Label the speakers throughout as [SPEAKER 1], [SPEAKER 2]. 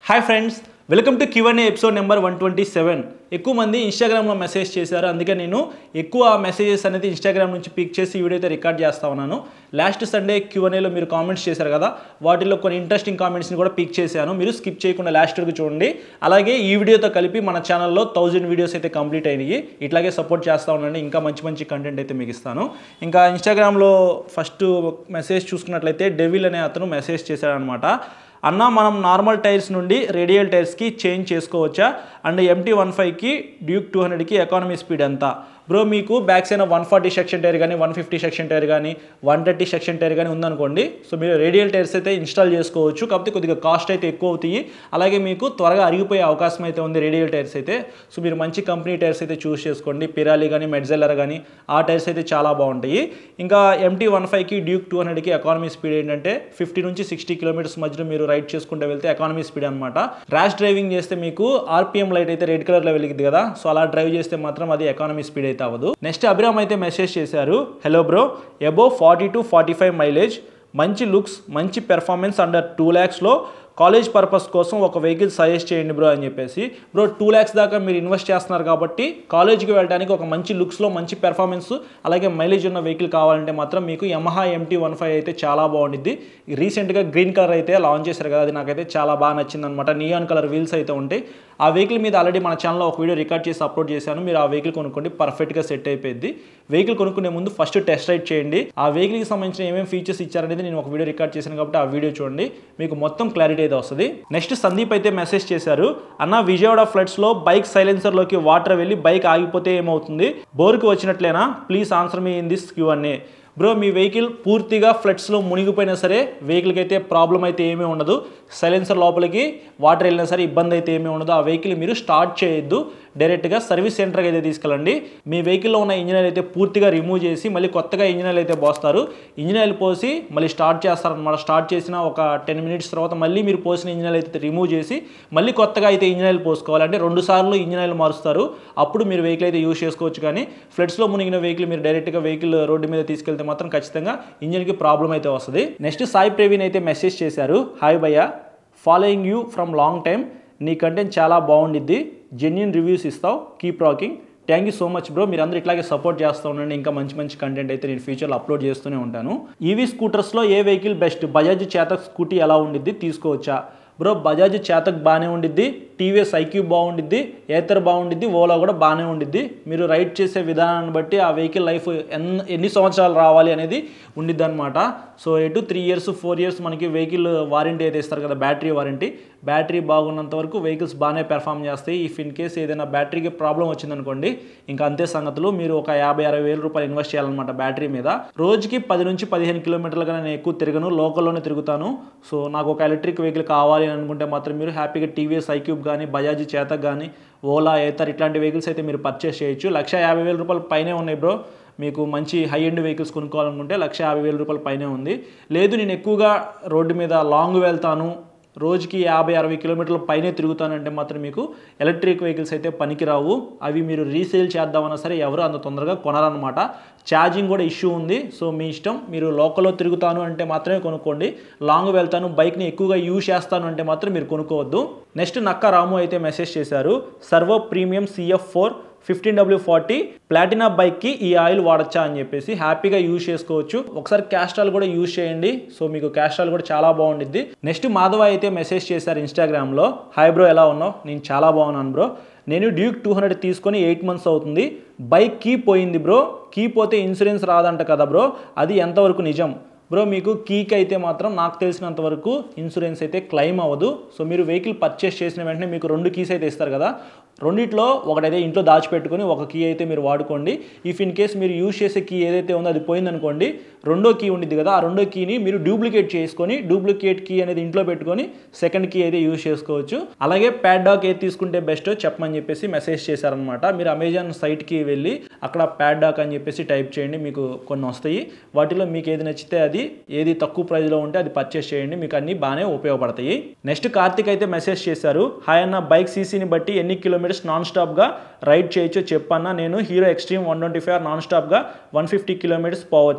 [SPEAKER 1] hi friends welcome to Q and A episode number one twenty seven ఎక్కువ మంది ఇన్స్టాగ్రామ్లో message చేశారు అందుకే నేను ఎక్కువ మెసేజెస్ అనేది ఇన్స్టాగ్రామ్ నుంచి పిక్ చేసి ఈ వీడియో అయితే రికార్డ్ చేస్తా ఉన్నాను లాస్ట్ సండే క్యూఎన్ఏలో మీరు కామెంట్స్ చేశారు కదా వాటిలో కొన్ని ఇంట్రెస్టింగ్ కామెంట్స్ని కూడా పిక్ చేశాను మీరు స్కిప్ చేయకుండా లాస్ట్ వరకు చూడండి అలాగే ఈ వీడియోతో కలిపి మన ఛానల్లో థౌజండ్ వీడియోస్ అయితే కంప్లీట్ అయినాయి ఇట్లాగే సపోర్ట్ చేస్తూ ఉండండి ఇంకా మంచి మంచి కంటెంట్ అయితే మీకు ఇస్తాను ఇంకా ఇన్స్టాగ్రామ్లో ఫస్ట్ మెసేజ్ చూసుకున్నట్లయితే డెవిల్ అనే అతను మెసేజ్ చేశాడనమాట అన్న మనం నార్మల్ టైర్స్ నుండి రేడియల్ టైర్స్కి చేంజ్ చేసుకోవచ్చా అండ్ ఎంటీ వన్ ఫైవ్కి డ్యూక్ టూ హండ్రెడ్కి ఎకానమీ స్పీడ్ ఎంత బ్రో మీకు back side one forty section tyre కానీ వన్ ఫిఫ్టీ సెక్షన్ టైర్ కానీ వన్ థర్టీ సెక్షన్ టైర్ కానీ ఉందనుకోండి సో మీరు రేడియల్ టైర్స్ అయితే ఇన్స్టాల్ చేసుకోవచ్చు కాకపోతే కొద్దిగా కాస్ట్ అయితే ఎక్కువ అవుతాయి అలాగే మీకు త్వరగా అరిగిపోయే అవకాశం అయితే ఉంది రేడియల్ టైర్స్ అయితే సో మీరు మంచి కంపెనీ టైర్స్ అయితే చూస్ చేసుకోండి పిరాలి కానీ మెడ్జెల్లర్ కానీ ఆ టైర్స్ అయితే చాలా బాగుంటాయి ఇంకా ఎంటీ వన్ ఫైవ్కి డ్యూక్ టూ హండ్రెడ్కి ఎకానమీ స్పీడ్ ఏంటంటే ఫిఫ్టీ నుంచి సిక్స్టీ కిలోమీటర్స్ మధ్యలో మీరు రైడ్ చేసుకుంటూ వెళ్తే ఎకానమీ స్పీడ్ అనమాట ర్యాష్ డ్రైవింగ్ చేస్తే మీకు ఆర్పిఎం లైట్ అయితే రెడ్ కలర్లో వెలిగింది కదా సో అలా డ్రైవ్ చేస్తే మాత్రం అది ఎకానమీ స్పీడ్ అయితే అవ్వదు నెక్స్ట్ అభిరామ్ అయితే మెసేజ్ చేశారు hello bro above forty to forty five mileage మంచి లుక్స్ మంచి పెర్ఫార్మెన్స్ అండర్ టూ ల్యాక్స్లో కాలేజ్ పర్పస్ కోసం ఒక వెహికల్ సజెస్ట్ చేయండి బ్రో అని చెప్పేసి బ్రో టూ ల్యాక్స్ దాకా మీరు ఇన్వెస్ట్ చేస్తున్నారు కాబట్టి కాలేజ్కి వెళ్ళడానికి ఒక మంచి లుక్స్లో మంచి పెర్ఫార్మెన్స్ అలాగే మైలేజ్ ఉన్న వెహికల్ కావాలంటే మాత్రం మీకు యమహా ఎంటీ వన్ ఫైవ్ అయితే చాలా బాగుండిద్ది రీసెంట్గా గ్రీన్ కలర్ అయితే లాంచ్ చేశారు కదా అది నాకైతే చాలా బాగా నచ్చింది అనమాట నియాన్ కలర్ వీల్స్ అయితే ఉంటాయి ఆ వెహికల్ మీద ఆల్రెడీ మన ఛానల్లో ఒక వీడియో రికార్డ్ చేసి అప్లోడ్ చేశాను మీరు ఆ వెహికల్ కొనుక్కోండి పర్ఫెక్ట్గా సెట్ అయిపోయింది వెహికల్ కొనుక్కునే ముందు ఫస్ట్ టెస్ట్ రైడ్ చేయండి ఆ వెహికల్కి సంబంధించిన ఏమేమి ఫీచర్స్ ఇచ్చారనేది నేను ఒక వీడియో రికార్డ్ చేశాను కాబట్టి ఆ వీడియో చూడండి మీకు మొత్తం క్లారిటీ అయితే వస్తుంది నెక్స్ట్ సందీప్ అయితే మెసేజ్ చేశారు అన్న విజయవాడ ఫ్లడ్స్లో బైక్ సైలెన్సర్లోకి వాటర్ వెళ్ళి బైక్ ఆగిపోతే ఏమవుతుంది బోర్కి వచ్చినట్లేనా please answer me in this Q అనే బ్రో మీ వెహికల్ పూర్తిగా ఫ్లడ్స్లో మునిగిపోయినా సరే వెహికల్కి అయితే ప్రాబ్లం అయితే ఏమీ ఉండదు సైలెన్సర్ లోపలికి వాటర్ వెళ్ళినా సరే ఇబ్బంది అయితే ఏమీ ఉండదు ఆ వెహికల్ మీరు స్టార్ట్ చేయొద్దు డైరెక్ట్గా సర్వీస్ సెంటర్కి అయితే తీసుకెళ్ళండి మీ వెహికల్లో ఉన్న ఇంజిన్ ఆయిల్ అయితే పూర్తిగా రిమూవ్ చేసి మళ్ళీ కొత్తగా ఇంజిన్ ఆయిల్ అయితే పోస్తారు ఇంజిన్ ఆయిల్ పోసి మళ్ళీ స్టార్ట్ చేస్తారనమాట స్టార్ట్ చేసిన ఒక టెన్ మినిట్స్ తర్వాత మళ్ళీ మీరు పోసిన ఇంజిన్ ఆయిల్ అయితే రిమూవ్ చేసి మళ్ళీ కొత్తగా అయితే ఇంజిన్ ఆయిల్ పోసుకోవాలి అంటే రెండు సార్లు ఇంజిన్ ఆయిల్ మారుస్తారు అప్పుడు మీరు వెహికల్ అయితే యూజ్ చేసుకోవచ్చు కానీ ఫ్లడ్స్లో మునిగిన వెహికల్ మీరు డైరెక్ట్గా వెహికల్ రోడ్డు మీద తీసుకెళ్తే మాత్రం ఖచ్చితంగా ఇంజిన్కి ప్రాబ్లం అయితే వస్తుంది నెక్స్ట్ సాయి ప్రవీణ్ అయితే మెసేజ్ చేశారు హాయ్ భయ్య following you from long time నీ కంటెంట్ చాలా బాగుండిద్ది జెన్యున్ రివ్యూస్ ఇస్తావు keep rocking thank you so much bro మీరు అందరూ ఇట్లాగే సపోర్ట్ చేస్తూ ఉండండి ఇంకా మంచి మంచి కంటెంట్ అయితే నేను ఫ్యూచర్లో అప్లోడ్ చేస్తూనే ఉంటాను ఈవీ స్కూటర్స్లో ఏ vehicle best Bajaj Chetak scooty ఎలా ఉండిద్ది తీసుకోవచ్చా బ్రో బజాజ్ చేతక్ బాగానే ఉండిద్ది టీవీఎస్ ఐక్యూ బాగుండిద్ది ఏతర్ బాగుండిద్ది ఓలా కూడా బాగానే ఉండిద్ది మీరు రైడ్ చేసే విధానాన్ని బట్టి ఆ వెహికల్ లైఫ్ ఎన్ ఎన్ని సంవత్సరాలు రావాలి అనేది ఉండిద్ది అనమాట సో ఎటు త్రీ ఇయర్స్ ఫోర్ ఇయర్స్ మనకి వెహికల్ వారంటీ అయితే ఇస్తారు కదా బ్యాటరీ వారంటీ బ్యాటరీ బాగున్నంత వరకు వెహికల్స్ బాగానే పెర్ఫామ్ చేస్తాయి ఇఫ్ ఇన్ కేస్ ఏదైనా బ్యాటరీకి ప్రాబ్లం వచ్చిందనుకోండి ఇంకా అంతే సంగతులు మీరు ఒక యాభై అరవై వేల రూపాయలు ఇన్వెస్ట్ చేయాలన్నమాట బ్యాటరీ మీద రోజుకి పది నుంచి పదిహేను కిలోమీటర్లుగా నేను ఎక్కువ తిరగను లోకల్లోనే తిరుగుతాను సో నాకు ఒక ఎలక్ట్రిక్ వెహికల్ కావాలి అని అనుకుంటే మాత్రం మీరు హ్యాపీగా టీవీఎస్ ఐక్యూబ్ కానీ బజాజ్ చేతక్ కానీ ఓలా ఏతర్ ఇట్లాంటి వెహికల్స్ అయితే మీరు పర్చేస్ చేయొచ్చు లక్ష యాభై వేల రూపాయల పైనే ఉన్నాయి బ్రో మీకు మంచి హై ఎండ్ వెహికల్స్ కొనుక్కోవాలనుకుంటే లక్ష యాభై వేల రూపాయల పైనే ఉంది లేదు నేను ఎక్కువగా రోడ్డు మీద లాంగ్ వెళ్తాను రోజుకి యాభై అరవై కిలోమీటర్ల పైనే తిరుగుతానంటే మాత్రం మీకు ఎలక్ట్రిక్ వెహికల్స్ అయితే పనికిరావు అవి మీరు రీసేల్ చేద్దామన్నా సరే ఎవరు అంత తొందరగా కొనరనమాట ఛార్జింగ్ కూడా ఇష్యూ ఉంది సో మీ ఇష్టం మీరు లోకల్లో తిరుగుతాను అంటే మాత్రమే కొనుక్కోండి లాంగ్ వెళ్తాను బైక్ని ఎక్కువగా యూజ్ చేస్తాను అంటే మాత్రం మీరు కొనుక్కోవద్దు నెక్స్ట్ నక్క రాము అయితే మెసేజ్ చేశారు Servo premium C F four fifteen W forty Platina బైక్కి ఈ ఆయిల్ వాడచ్చా అని చెప్పేసి హ్యాపీగా యూజ్ చేసుకోవచ్చు ఒకసారి క్యాస్ట్రాల్ కూడా యూజ్ చేయండి సో మీకు క్యాస్ట్రాల్ కూడా చాలా బాగుండిద్ది నెక్స్ట్ మాధవ అయితే మెసేజ్ చేశారు ఇన్స్టాగ్రామ్లో హాయ్ బ్రో ఎలా ఉన్నావు నేను చాలా బాగున్నాను బ్రో నేను డ్యూక్ టూ హండ్రెడ్ తీసుకొని ఎయిట్ మంత్స్ అవుతుంది బైక్ కీ పోయింది బ్రో కీ పోతే ఇన్సూరెన్స్ రాదంట కదా బ్రో అది ఎంతవరకు నిజం బ్రో మీకు కీకి అయితే మాత్రం నాకు తెలిసినంత వరకు ఇన్సూరెన్స్ అయితే క్లెయిమ్ అవ్వదు సో మీరు వెహికల్ పర్చేస్ చేసిన వెంటనే మీకు రెండు కీస్ అయితే ఇస్తారు కదా రెండిట్లో ఒకటైతే ఇంట్లో దాచిపెట్టుకొని ఒక కీ అయితే మీరు వాడుకోండి ఇఫ్ ఇన్ కేస్ మీరు యూజ్ చేసే కీ ఏదైతే ఉందో అది పోయిందనుకోండి రెండో కీ ఉండిద్ది కదా ఆ రెండో కీని మీరు డూప్లికేట్ చేసుకొని డూప్లికేట్ కీ అనేది ఇంట్లో పెట్టుకొని సెకండ్ కీ అయితే యూజ్ చేసుకోవచ్చు అలాగే ప్యాడ్ డాక్ ఏది తీసుకుంటే బెస్ట్ చెప్పమని చెప్పేసి మెసేజ్ చేశారనమాట మీరు అమెజాన్ సైట్కి వెళ్ళి అక్కడ ప్యాడ్ డాక్ అని చెప్పేసి టైప్ చేయండి మీకు కొన్ని వస్తాయి వాటిలో మీకు ఏది నచ్చితే అది ఏది తక్కువ ప్రైస్లో ఉంటే అది పర్చేస్ చేయండి మీకు అన్ని బాగానే ఉపయోగపడతాయి నెక్స్ట్ కార్తిక్ అయితే మెసేజ్ చేశారు హాయ్ అన్న బైక్ సీసీని బట్టి ఎన్ని కిలోమీటర్స్ నాన్ స్టాప్గా రైడ్ చేయొచ్చో చెప్పన్నా నేను Hero Xtreme one twenty five non స్టాప్గా వన్ ఫిఫ్టీ కిలోమీటర్స్ పోవచ్చా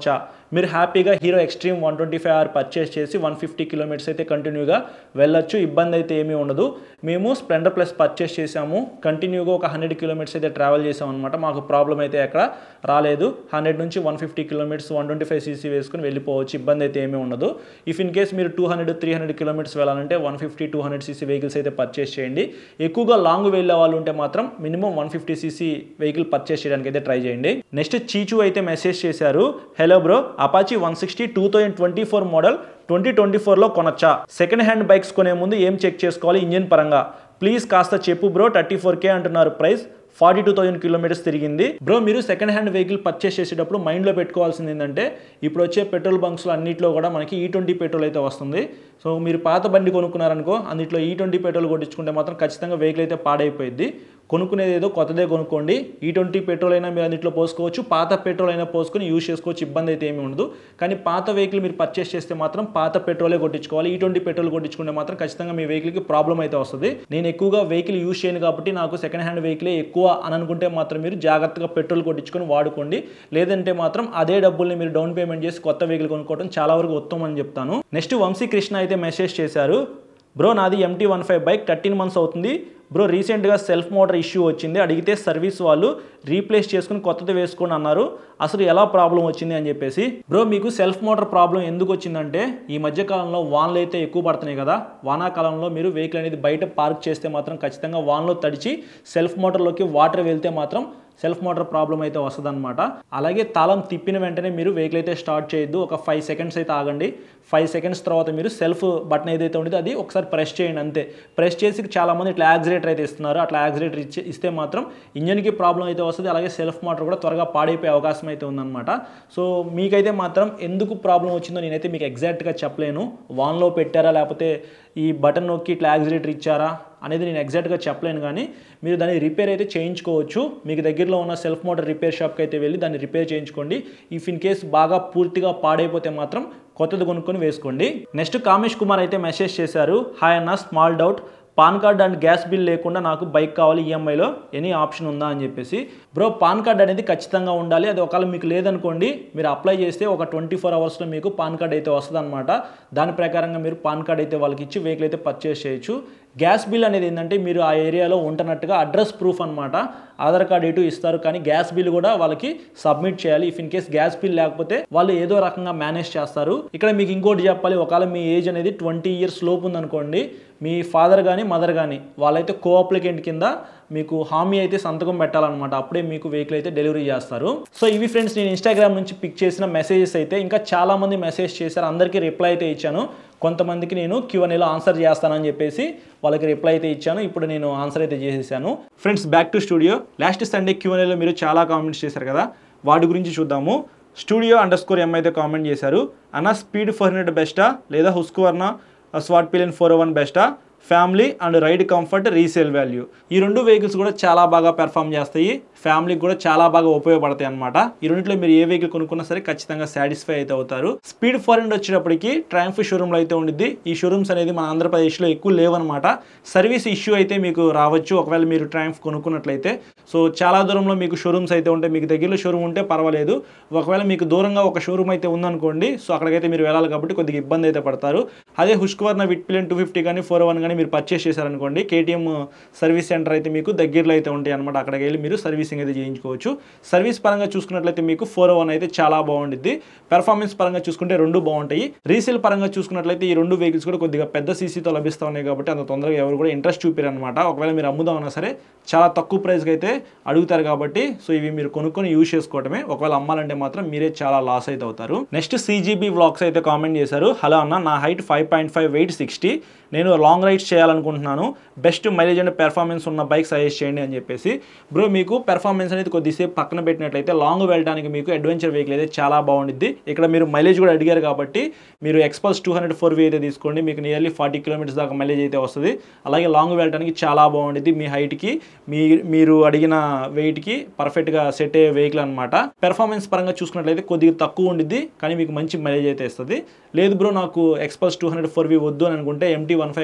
[SPEAKER 1] మీరు హ్యాపీగా Hero Xtreme one twenty five or purchase చేసి వన్ ఫిఫ్టీ కిలోమీటర్స్ అయితే కంటిన్యూగా వెళ్ళొచ్చు ఇబ్బంది అయితే ఏమీ ఉండదు మేము స్ప్లెండర్ ప్లస్ పర్చేస్ చేసాము కంటిన్యూగా ఒక హండ్రెడ్ కిలోమీటర్స్ అయితే ట్రావెల్ చేసాం అనమాట మాకు ప్రాబ్లం అయితే ఎక్కడ రాలేదు హండ్రెడ్ నుంచి one fifty kilometres one twenty five CC వేసుకుని వెళ్ళిపోవచ్చు ఇబ్బంది అయితే ఏమీ ఉండదు ఇఫ్ ఇన్ కేస్ మీరు two hundred three hundred kilometres వెళ్ళాలంటే one fifty two hundred CC vehicles అయితే పర్చేస్ చేయండి ఎక్కువగా లాంగ్ వెళ్ళే వాళ్ళు ఉంటే మాత్రం minimum one fifty CC vehicle purchase చేయడానికి అయితే ట్రై చేయండి నెక్స్ట్ చీచు అయితే మెసేజ్ చేశారు hello bro Apache one sixty two thousand twenty four model twenty twenty ఫోర్లో కొనొచ్చా సెకండ్ హ్యాండ్ బైక్స్ కొనే ముందు ఏం చెక్ చేసుకోవాలి ఇంజిన్ పరంగా ప్లీజ్ కాస్త చెప్పు బ్రో థర్టీ ఫోర్ కే అంటున్నారు price forty two thousand kilometres తిరిగింది బ్రో మీరు సెకండ్ హ్యాండ్ వెహికల్ పర్చేస్ చేసేటప్పుడు మైండ్లో పెట్టుకోవాల్సింది ఏంటంటే ఇప్పుడు వచ్చే పెట్రోల్ బంక్స్లో అన్నింటిలో కూడా మనకి ఈ ట్వంటీ పెట్రోల్ అయితే వస్తుంది సో మీరు పాత బండి కొనుక్కున్నారనుకో అందులో ఈ ట్వంటీ పెట్రోల్ కొట్టించుకుంటే మాత్రం ఖచ్చితంగా వెహికల్ అయితే పాడైపోయింది కొనుక్కునేది ఏదో కొత్తదే కొనుక్కోండి ఈ ట్వంటీ పెట్రోల్ అయినా మీరు అందులో పోసుకోవచ్చు పాత పెట్రోల్ అయినా పోసుకొని యూజ్ చేసుకోవచ్చు ఇబ్బంది అయితే ఏమీ ఉండదు కానీ పాత వెహికల్ మీరు పర్చేస్ చేస్తే మాత్రం పాత పెట్రోలే కొట్టించుకోవాలి ఈ ట్వంటీ పెట్రోల్ కొట్టించుకుంటే మాత్రం ఖచ్చితంగా మీ వెహికల్కి ప్రాబ్లం అయితే వస్తుంది నేను ఎక్కువగా వెహికల్ యూజ్ చేయను కాబట్టి నాకు సెకండ్ హ్యాండ్ వెహికలే ఎక్కువ అని అనుకుంటే మాత్రం మీరు జాగ్రత్తగా పెట్రోల్ కొట్టించుకొని వాడుకోండి లేదంటే మాత్రం అదే డబ్బుల్ని మీరు డౌన్ పేమెంట్ చేసి కొత్త వెహికల్ కొనుక్కోవడం చాలా వరకు ఉత్తమం అని చెప్తాను నెక్స్ట్ వంశీ కృష్ణ అయితే మెసేజ్ చేశారు బ్రో నాది MT one five bike thirteen months అవుతుంది బ్రో రీసెంట్గా సెల్ఫ్ మోటార్ ఇష్యూ వచ్చింది అడిగితే సర్వీస్ వాళ్ళు రీప్లేస్ చేసుకుని కొత్తది వేసుకోండి అన్నారు అసలు ఎలా ప్రాబ్లం వచ్చింది అని చెప్పేసి బ్రో మీకు సెల్ఫ్ మోటార్ ప్రాబ్లం ఎందుకు వచ్చిందంటే ఈ మధ్య కాలంలో వాన్లు అయితే ఎక్కువ పడుతున్నాయి కదా వానాకాలంలో మీరు వెహికల్ అనేది బయట పార్క్ చేస్తే మాత్రం ఖచ్చితంగా వాన్లో తడిచి సెల్ఫ్ మోటార్లోకి వాటర్ వెళ్తే మాత్రం సెల్ఫ్ మోటార్ ప్రాబ్లం అయితే వస్తుందన్నమాట అలాగే తాళం తిప్పిన వెంటనే మీరు వెహికల్ అయితే స్టార్ట్ చేయొద్దు ఒక ఫైవ్ సెకండ్స్ అయితే ఆగండి ఫైవ్ సెకండ్స్ తర్వాత మీరు సెల్ఫ్ బటన్ ఏదైతే ఉండేదో అది ఒకసారి ప్రెస్ చేయండి అంతే ప్రెస్ చేసి చాలామంది ఇట్లా యాక్సిలేటర్ అయితే ఇస్తున్నారు అట్లా యాక్సిలేటర్ ఇచ్చి ఇస్తే మాత్రం ఇంజన్కి ప్రాబ్లం అయితే వస్తుంది అలాగే సెల్ఫ్ మోటార్ కూడా త్వరగా పాడైపోయే అవకాశం అయితే ఉందన్నమాట సో మీకైతే మాత్రం ఎందుకు ప్రాబ్లం వచ్చిందో నేనైతే మీకు ఎగ్జాక్ట్గా చెప్పలేను వాన్లో పెట్టారా లేకపోతే ఈ బటన్ నొక్కి ఇట్లా యాక్సిలేటర్ ఇచ్చారా అనేది నేను ఎగ్జాక్ట్గా చెప్పలేను కానీ మీరు దాన్ని రిపేర్ అయితే చేయించుకోవచ్చు మీకు దగ్గరలో ఉన్న సెల్ఫ్ మోటార్ రిపేర్ షాప్కి అయితే వెళ్ళి దాన్ని రిపేర్ చేయించుకోండి ఇఫ్ ఇన్ కేస్ బాగా పూర్తిగా పాడైపోతే మాత్రం కొత్తది కొనుక్కొని వేసుకోండి నెక్స్ట్ కామేష్ కుమార్ అయితే మెసేజ్ చేశారు హాయ్ అన్న small doubt PAN card and gas bill లేకుండా నాకు బైక్ కావాలి ఈఎంఐలో ఎనీ ఆప్షన్ ఉందా అని చెప్పేసి బ్రో పాన్ కార్డ్ అనేది ఖచ్చితంగా ఉండాలి అది ఒకవేళ మీకు లేదనుకోండి మీరు అప్లై చేస్తే ఒక ట్వంటీ ఫోర్ అవర్స్లో మీకు పాన్ కార్డ్ అయితే వస్తుంది అనమాట దాని ప్రకారంగా మీరు పాన్ కార్డ్ అయితే వాళ్ళకి ఇచ్చి వెహికల్ అయితే పర్చేస్ చేయొచ్చు గ్యాస్ బిల్ అనేది ఏంటంటే మీరు ఆ ఏరియాలో ఉంటున్నట్టుగా అడ్రస్ ప్రూఫ్ అనమాట ఆధార్ కార్డ్ ఇటు ఇస్తారు కానీ గ్యాస్ బిల్ కూడా వాళ్ళకి సబ్మిట్ చేయాలి if in case gas bill లేకపోతే వాళ్ళు ఏదో రకంగా మేనేజ్ చేస్తారు ఇక్కడ మీకు ఇంకోటి చెప్పాలి ఒకవేళ మీ ఏజ్ అనేది ట్వంటీ ఇయర్స్ లోపు ఉందనుకోండి మీ ఫాదర్ కానీ మదర్ కానీ వాళ్ళైతే కో అప్లికెంట్ కింద మీకు హామీ అయితే సంతకం పెట్టాలన్నమాట అప్పుడే మీకు వెహికల్ అయితే డెలివరీ చేస్తారు సో ఇవి ఫ్రెండ్స్ నేను ఇన్స్టాగ్రామ్ నుంచి పిక్ చేసిన మెసేజెస్ అయితే ఇంకా చాలామంది మెసేజ్ చేశారు అందరికీ రిప్లై అయితే ఇచ్చాను కొంతమందికి నేను క్యూఎన్ఏలో ఆన్సర్ చేస్తానని చెప్పేసి వాళ్ళకి రిప్లై అయితే ఇచ్చాను ఇప్పుడు నేను ఆన్సర్ అయితే చేసేసాను friends back to studio last Sunday క్యూఎన్ఏలో మీరు చాలా కామెంట్స్ చేశారు కదా వాటి గురించి చూద్దాము స్టూడియో అండర్ స్కోర్ ఎం అయితే కామెంట్ చేశారు అన్న స్పీడ్ ఫోర్ హండ్రెడ్ బెస్టా లేదా Husqvarna Svartpilen four one బెస్టా family and ride comfort resale value ఈ రెండు వెహికల్స్ కూడా చాలా బాగా పెర్ఫామ్ చేస్తాయి ఫ్యామిలీకి కూడా చాలా బాగా ఉపయోగపడతాయి అనమాట ఈ రెండింటిలో మీరు ఏ వెహికల్ కొనుక్కున్నా సరే ఖచ్చితంగా సాటిస్ఫై అయితే అవుతారు స్పీడ్ ఫోర్ హండ్రెడ్ వచ్చేటప్పటికి ట్రాంఫ్ షోరూమ్లో అయితే ఉండిద్ది ఈ షోరూమ్స్ అనేది మన ఆంధ్రప్రదేశ్లో ఎక్కువ లేవన్నమాట సర్వీస్ ఇష్యూ అయితే మీకు రావచ్చు ఒకవేళ మీరు ట్రాంఫ్ కొనుక్కున్నట్లయితే సో చాలా దూరంలో మీకు షోరూమ్స్ అయితే ఉంటాయి మీకు దగ్గరలో షోరూమ్ ఉంటే పర్వాలేదు ఒకవేళ మీకు దూరంగా ఒక షోరూమ్ అయితే ఉందనుకోండి సో అక్కడికైతే మీరు వెళ్ళాలి కాబట్టి కొద్దిగా ఇబ్బంది అయితే పడతారు అదే Husqvarna Vitpilen two fifty కానీ ఫోర్ వన్ కానీ మీరు పర్చేస్ చేశారనుకోండి కేటీఎం సర్వీస్ సెంటర్ అయితే మీకు దగ్గరలో అయితే ఉంటాయి అనమాట అక్కడికి వెళ్ళి మీరు సర్వీసింగ్ అయితే చేయించుకోవచ్చు సర్వీస్ పరంగా చూసుకున్నట్లయితే మీకు ఫోర్ వన్ అయితే చాలా బాగుండిద్ది పెర్ఫార్మెన్స్ పరంగా చూసుకుంటే రెండు బాగుంటాయి రీసేల్ పరంగా చూసుకున్నట్లయితే ఈ రెండు వెహికల్స్ కూడా కొద్దిగా పెద్ద సీసీతో లభిస్తూ ఉన్నాయి కాబట్టి అంత తొందరగా ఎవరు కూడా ఇంట్రెస్ట్ చూపారు అనమాట ఒకవేళ మీరు అమ్ముదామన్నా సరే చాలా తక్కువ ప్రైస్కి అయితే అడుగుతారు కాబట్టి సో ఇవి మీరు కొనుక్కొని యూజ్ చేసుకోవడమే ఒకవేళ అమ్మాలంటే మాత్రం మీరే చాలా లాస్ అయితే అవుతారు నెక్స్ట్ సిజీబీ వ్లాగ్స్ అయితే కామెంట్ చేశారు హలో అన్న నా height five point five weight sixty నేను లాంగ్ రైడ్స్ చేయాలనుకుంటున్నాను బెస్ట్ మైలేజ్ అండ్ పెర్ఫార్మెన్స్ ఉన్న బైక్ సజెస్ట్ చేయండి అని చెప్పేసి బ్రో మీకు పెర్ఫార్మెన్స్ అనేది కొద్దిసేపు పక్కన పెట్టినట్లయితే లాంగ్ వెళ్ళడానికి మీకు అడ్వెంచర్ వెహికల్ అయితే చాలా బాగుండిద్ది ఇక్కడ మీరు మైలేజ్ కూడా అడిగారు కాబట్టి మీరు Xpulse two hundred four V అయితే తీసుకోండి మీకు నియర్లీ ఫార్టీ కిలోమీటర్స్ దాకా మైలేజ్ అయితే వస్తుంది అలాగే లాంగ్ వెళ్ళడానికి చాలా బాగుండిద్ది మీ హైట్కి మీ మీరు అడిగిన వెయిట్కి పర్ఫెక్ట్గా సెట్ అయ్యే వెహికల్ అనమాట పెర్ఫార్మెన్స్ పరంగా చూసుకున్నట్లయితే కొద్దిగా తక్కువ ఉండిద్ది కానీ మీకు మంచి మైలేజ్ అయితే ఇస్తుంది లేదు బ్రో నాకు Xpulse two hundred four V వద్దు అని అనుకుంటే ఎంటీ వన్ ఫైవ్ కానీ డ్యూక్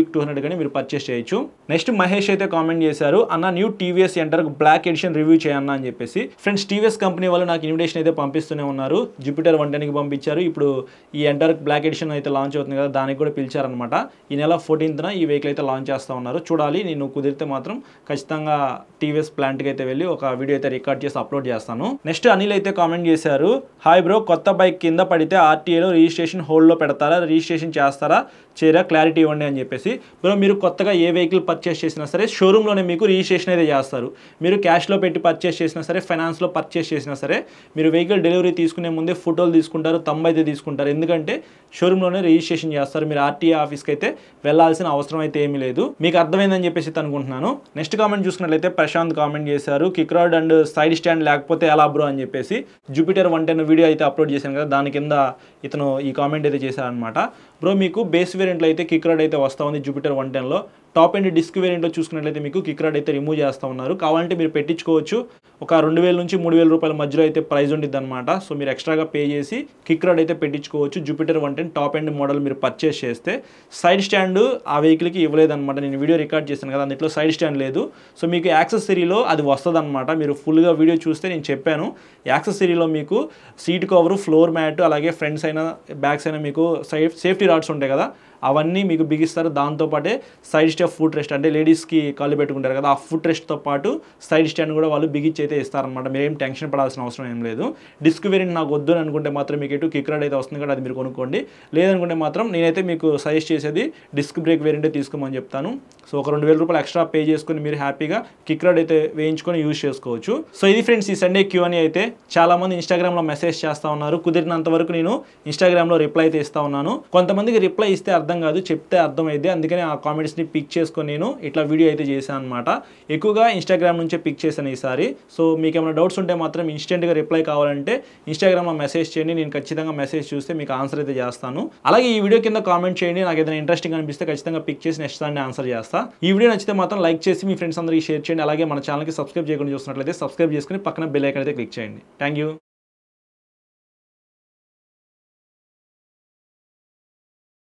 [SPEAKER 1] డ్యూక్ టూ హండ్రెడ్ కానీ మీరు పర్చేస్ చేయొచ్చు నెక్స్ట్ మహేష్ అయితే కామెంట్ చేశారు అన్న new TVS Ntorq black edition review చేయన్న అని చెప్పేసి ఫ్రెండ్స్ టీవీఎస్ కంపెనీ వాళ్ళు నాకు ఇన్విటేషన్ అయితే పంపిస్తూనే ఉన్నారు జూపిటర్ వన్ టెన్కి పంపించారు ఇప్పుడు ఈ ఎంటర్ బ్లాక్ ఎడిషన్ అయితే లాంచ్ అవుతుంది కదా దానికి కూడా పిలిచారనమాట ఈ నెల ఫోర్టీన్త్న ఈ వెహికల్ అయితే లాంచ్ చేస్తూ ఉన్నారు చూడాలి నేను కుదిరితే మాత్రం ఖచ్చితంగా టీవీఎస్ ప్లాంట్కి అయితే వెళ్ళి ఒక వీడియో అయితే రికార్డ్ చేసి అప్లోడ్ చేస్తాను నెక్స్ట్ అనిల్ అయితే కామెంట్ చేశారు హాయ్ బ్రో కొత్త బైక్ కింద పడితే ఆర్టీఏలో రిజిస్ట్రేషన్ హోల్డ్లో పెడతారా రిజిస్ట్రేషన్ చేస్తారా చేయరా క్లారిటీ ఇవ్వండి అని చెప్పేసి బ్రో మీరు కొత్తగా ఏ వెహికల్ పర్చేస్ చేసినా సరే షోరూంలోనే మీకు రిజిస్ట్రేషన్ అయితే చేస్తారు మీరు క్యాష్లో పెట్టి పర్చేస్ చేసినా సరే ఫైనాన్స్లో పర్చేస్ చేసినా సరే మీరు వెహికల్ డెలివరీ తీసుకునే ముందే ఫోటోలు తీసుకుంటారు తమ్మ అయితే తీసుకుంటారు ఎందుకంటే షోరూంలోనే రిజిస్ట్రేషన్ చేస్తారు మీరు ఆర్టీఏ ఆఫీస్కి అయితే వెళ్ళాల్సిన అవసరం అయితే ఏమీ లేదు మీకు అర్థమైందని చెప్పేసి అయితే అనుకుంటున్నాను నెక్స్ట్ కామెంట్ చూసుకున్నట్లయితే ప్రశాంత్ కామెంట్ చేశారు kick rod and side stand లేకపోతే ఎలా బ్రో అని చెప్పేసి జూపిటర్ వన్ టెన్ వీడియో అయితే అప్లోడ్ చేశాను కదా దాని కింద ఇతను ఈ కామెంట్ అయితే చేశారనమాట బ్రో మీకు బేస్ వేరియంట్లో అయితే కిక్ రాడ్ అయితే వస్తూ ఉంది జూపిటర్ వన్ టెన్లో టాప్ అండ్ డిస్క్ వేరియంట్లో చూసుకున్నట్లయితే మీకు కిక్ రాడ్ అయితే రిమూవ్ చేస్తూ ఉన్నారు కావాలంటే మీరు పెట్టించుకోవచ్చు ఒక రెండు వేల నుంచి మూడు వేల రూపాయల మధ్యలో అయితే ప్రైస్ ఉండిద్ది అనమాట సో మీరు ఎక్స్ట్రాగా పే చేసి కిక్ రాడ్ అయితే పెట్టించుకోవచ్చు Jupiter one ten top and model మీరు పర్చేస్ చేస్తే సైడ్ స్టాండ్ ఆ వెహికల్కి ఇవ్వలేదన్నమాట నేను వీడియో రికార్డ్ చేశాను కదా అందులో సైడ్ స్టాండ్ లేదు సో మీకు యాక్సెసరీలో అది వస్తుంది అనమాట మీరు ఫుల్గా వీడియో చూస్తే నేను చెప్పాను యాక్సెసరీలో మీకు సీట్ కవరు ఫ్లోర్ మ్యాట్ అలాగే ఫ్రంట్స్ అయినా బ్యాక్స్ అయినా మీకు సేఫ్ సేఫ్టీ రాడ్స్ ఉంటాయి కదా అవన్నీ మీకు బిగిస్తారు దాంతోపాటే సైడ్ స్టెప్ ఫుట్ రెస్ట్ అంటే లేడీస్కి కాళ్ళు పెట్టుకుంటారు కదా ఆ ఫుట్ రెస్ట్తో పాటు సైడ్ స్టాండ్ కూడా వాళ్ళు బిగిచ్చి అయితే ఇస్తారనమాట మీరేం టెన్షన్ పడాల్సిన అవసరం ఏం లేదు డిస్క్ వేరియంట్ నాకు వద్దు అని అనుకుంటే మాత్రం మీకు ఎటు కిక్ రాడ్ అయితే వస్తుంది కదా అది మీరు కొనుక్కోండి లేదనుకుంటే మాత్రం నేనైతే మీకు సజెస్ట్ చేసేది డిస్క్ బ్రేక్ వేరియంటే తీసుకోమని చెప్తాను సో ఒక రెండు వేల రూపాయలు ఎక్స్ట్రా పే చేసుకుని మీరు హ్యాపీగా కిక్ రాడ్ అయితే వేయించుకొని యూజ్ చేసుకోవచ్చు సో ఇది ఫ్రెండ్స్ ఈ సండే క్యూ అని అయితే చాలామంది ఇన్స్టాగ్రామ్లో మెసేజ్ చేస్తూ ఉన్నారు కుదిరినంత వరకు నేను ఇన్స్టాగ్రామ్లో రిప్లై అయితే ఇస్తా ఉన్నాను కొంతమందికి రిప్లై ఇస్తే అర్థం కాదు చెప్తే అర్థమైంది అందుకని ఆ కామెంట్స్ని పిక్ చేసుకొని నేను ఇట్లా వీడియో అయితే చేశాను అనమాట ఎక్కువగా ఇన్స్టాగ్రామ్ నుంచే పిక్ చేశాను ఈసారి సో మీకు ఏమైనా డౌట్స్ ఉంటే మాత్రం ఇన్స్టెంట్గా రిప్లై కావాలంటే ఇన్స్టాగ్రామ్లో మెసేజ్ చేయండి నేను ఖచ్చితంగా మెసేజ్ చూస్తే మీకు ఆన్సర్ అయితే చేస్తాను అలాగే ఈ వీడియో కింద కామెంట్ చేయండి నాకు ఏదైనా ఇంట్రెస్టింగ్ అనిపిస్తే ఖచ్చితంగా పిక్ చేసి నెక్స్ట్ సండే ఆన్సర్ చేస్తా ఈ వీడియో నచ్చితే మాత్రం లైక్ చేసి మీ ఫ్రెండ్స్ అందరికీ షేర్ చేయండి అలాగే మన ఛానల్కి సబ్స్క్రైబ్ చేయకుండా చూస్తున్నట్లయితే సబ్స్క్రైబ్ చేసుకుని పక్కన బెల్ ఐకాన్ అయితే క్లిక్ చేయండి థ్యాంక్ యూ